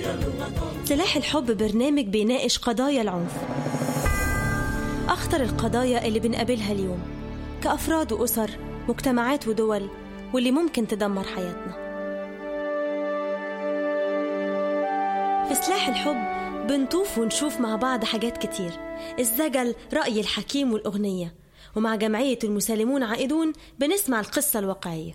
سلاح الحب برنامج بيناقش قضايا العنف أخطر القضايا اللي بنقابلها اليوم كأفراد وأسر مجتمعات ودول واللي ممكن تدمر حياتنا في سلاح الحب بنطوف ونشوف مع بعض حاجات كتير الزجل رأي الحكيم والأغنية ومع جمعية المسالمون عائدون بنسمع القصة الواقعية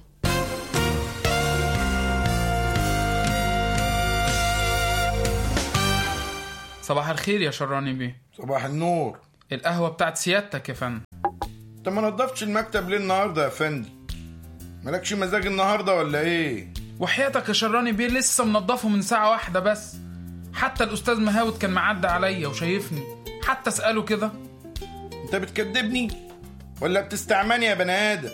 صباح الخير يا شراني بيه صباح النور القهوة بتاعت سيادتك يا فندم انت ما نضفتش المكتب ليه النهارده يا فندم مالكش مزاج النهارده ولا ايه وحياتك يا شراني بيه لسه منضفه من ساعة واحدة بس حتى الأستاذ مهاود كان معدي عليا وشايفني حتى أسأله كده انت بتكدبني ولا بتستعماني يا بني ادم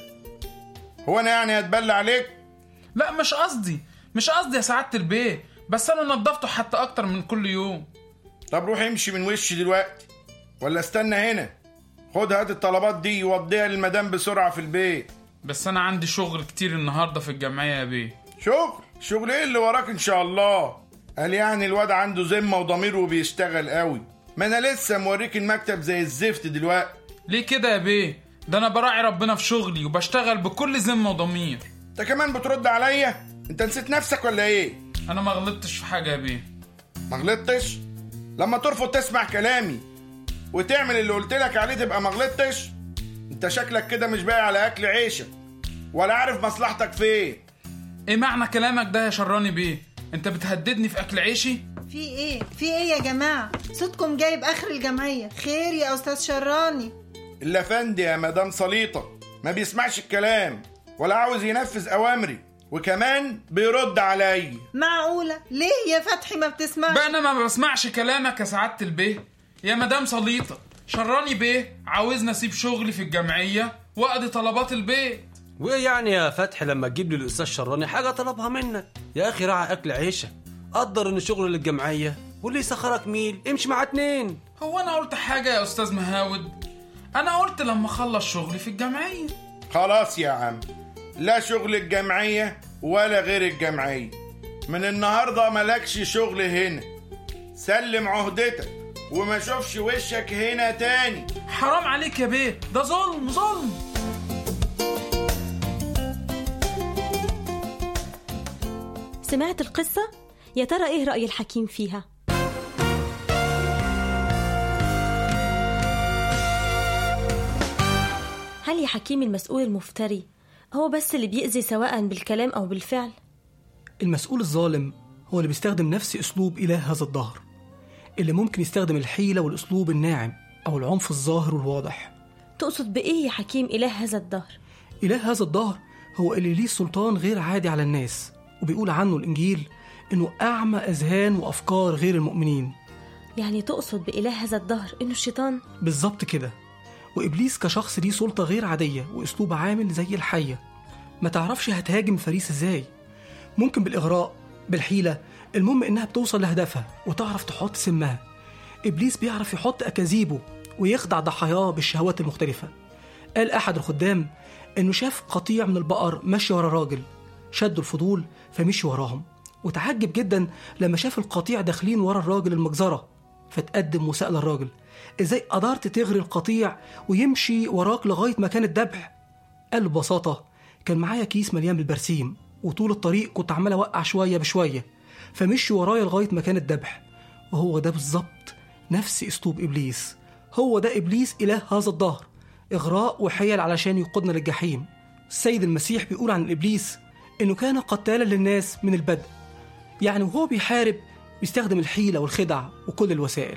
هو انا يعني هتبلى عليك لا مش قصدي مش قصدي يا سعادة البيه بس أنا نضفته حتى أكتر من كل يوم طب روح امشي من وشي دلوقتي ولا استنى هنا خد هات الطلبات دي ووديها للمدام بسرعه في البيت بس أنا عندي شغل كتير النهاردة في الجمعية يا بيه شغل شغل ايه اللي وراك ان شاء الله قال يعني الواد عنده ذمه وضمير وبيشتغل قوي ما انا لسه موريك المكتب زي الزفت دلوقتي ليه كده يا بيه ده أنا براعي ربنا في شغلي وبشتغل بكل ذمة وضمير انت كمان بترد عليا انت نسيت نفسك ولا ايه أنا ما غلطتش في حاجة يا بيه ما غلطتش لما ترفض تسمع كلامي وتعمل اللي قلت لك عليه تبقى ما غلطتش انت شكلك كده مش باقي على اكل عيشك ولا عارف مصلحتك فين إيه معنى كلامك ده يا شراني بيه أنت بتهددني في أكل عيشي في ايه في ايه يا جماعه صوتكم جايب اخر الجمعيه خير يا استاذ شراني الافندي يا مدام سليطه ما بيسمعش الكلام ولا عاوز ينفذ اوامري وكمان بيرد عليا معقوله ليه يا فتحي ما بتسمعش بقى انا ما بسمعش كلامك يا سعاده البيه يا مدام سليطه شراني بيه عاوزني اسيب شغلي في الجمعيه واقضي طلبات البيت وايه يعني يا فتحي لما تجيب لي الاستاذ شراني حاجه طلبها منك يا اخي راعي اكل عيشك قدر ان شغل للجمعيه واللي يسخرك ميل امشي مع اتنين هو انا قلت حاجه يا استاذ مهاود انا قلت لما اخلص شغلي في الجمعيه خلاص يا عم لا شغل الجمعيه ولا غير الجمعيه من النهارده ملكش شغل هنا سلم عهدتك وما شوفش وشك هنا تاني حرام عليك يا بيه ده ظلم ظلم سمعت القصة؟ يا ترى إيه رأي الحكيم فيها؟ هل يا حكيم المسؤول المفتري هو بس اللي بيأذي سواء بالكلام أو بالفعل؟ المسؤول الظالم هو اللي بيستخدم نفس أسلوب إله هذا الدهر اللي ممكن يستخدم الحيلة والأسلوب الناعم أو العنف الظاهر والواضح تقصد بإيه يا حكيم إله هذا الدهر؟ إله هذا الدهر هو اللي ليه سلطان غير عادي على الناس وبيقول عنه الإنجيل إنه أعمى أذهان وأفكار غير المؤمنين يعني تقصد بإله هذا الدهر إنه الشيطان؟ بالظبط كده وإبليس كشخص ليه سلطة غير عادية وأسلوب عامل زي الحية ما تعرفش هتهاجم فريس إزاي ممكن بالإغراء بالحيلة المهم إنها بتوصل لهدفها وتعرف تحط سمها إبليس بيعرف يحط أكاذيبه ويخدع ضحاياه بالشهوات المختلفة قال أحد الخدام إنه شاف قطيع من البقر ماشي ورا راجل شدوا الفضول فمشي وراهم وتعجب جدا لما شاف القطيع داخلين ورا الراجل المجزرة فتقدم وسأل الراجل ازاي قدرت تغري القطيع ويمشي وراك لغاية مكان الذبح قال له ببساطة كان معايا كيس مليان بالبرسيم وطول الطريق كنت عمال اوقع شوية بشوية فمشي ورايا لغاية مكان الذبح وهو ده بالظبط نفس اسلوب ابليس هو ده ابليس اله هذا الدهر اغراء وحيل علشان يقودنا للجحيم السيد المسيح بيقول عن ابليس انه كان قتالا للناس من البدء يعني وهو بيحارب بيستخدم الحيلة والخدع وكل الوسائل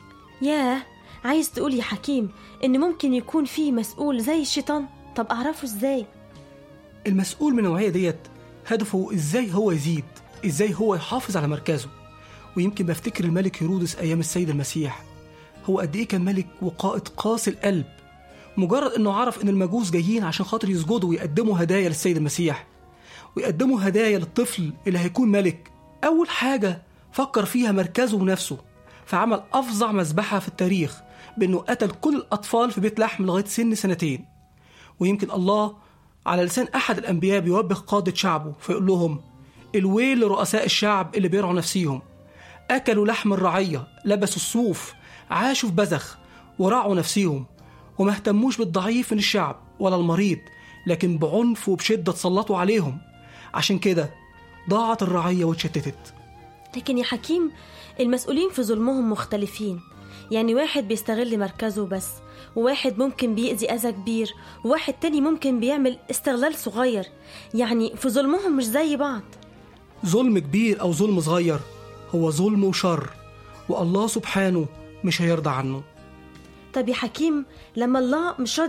ياه عايز تقول يا حكيم إن ممكن يكون في مسؤول زي الشيطان؟ طب أعرفه إزاي؟ المسؤول من النوعية ديت هدفه ازاي هو يزيد ازاي هو يحافظ على مركزه ويمكن بفتكر الملك هيرودس ايام السيد المسيح هو قد ايه كان ملك وقائد قاسي القلب مجرد انه عرف ان المجوس جايين عشان خاطر يسجدوا ويقدموا هدايا للسيد المسيح ويقدموا هدايا للطفل اللي هيكون ملك اول حاجه فكر فيها مركزه ونفسه فعمل افظع مذبحه في التاريخ بانه قتل كل الاطفال في بيت لحم لغايه سن سنتين ويمكن الله على لسان احد الانبياء بيوبخ قاده شعبه فيقول لهم الويل لرؤساء الشعب اللي بيرعوا نفسيهم أكلوا لحم الرعية لبسوا الصوف عاشوا في بذخ ورعوا نفسيهم وما اهتموش بالضعيف من الشعب ولا المريض لكن بعنف وبشدة تسلطوا عليهم عشان كده ضاعت الرعية واتشتتت لكن يا حكيم المسؤولين في ظلمهم مختلفين يعني واحد بيستغل مركزه بس وواحد ممكن بيأذي أذى كبير وواحد تاني ممكن بيعمل استغلال صغير يعني في ظلمهم مش زي بعض ظلم كبير أو ظلم صغير هو ظلم وشر والله سبحانه مش هيرضى عنه طب يا حكيم لما الله مش راضي